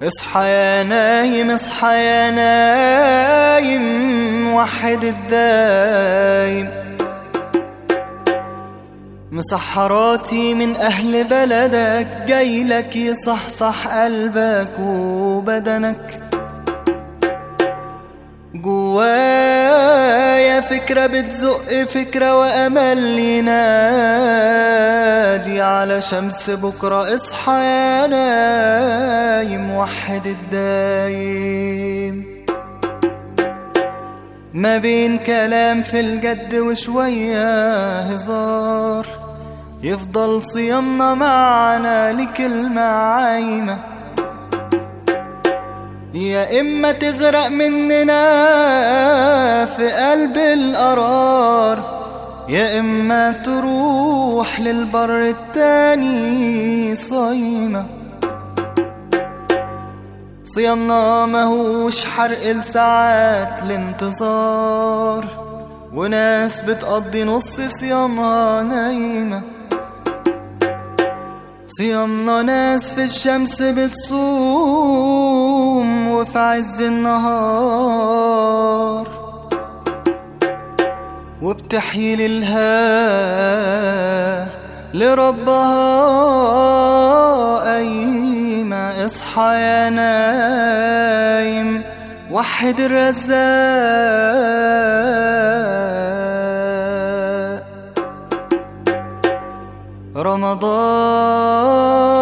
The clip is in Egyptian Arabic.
اصحى يا نايم اصحى يا نايم وحد الدايم مسحراتي من أهل بلدك جايلك يصحصح قلبك وبدنك جوايا فكرة بتزق فكرة وأمل ينادي على شمس بكرة اصحى يا نايم وحد الدايم ما بين كلام في الجد وشوية هزار يفضل صيامنا معنا لكلمة عايمة يا إما تغرق مننا في قلب القرار يا إما تروح للبر التاني صايمة صيامنا ماهوش حرق لساعات الانتظار وناس بتقضي نص صيامها نايمه صيامنا ناس في الشمس بتصوم وفي عز النهار وبتحيي للها لربها قايمة اصحى يا نايم وحد الرزاق رمضان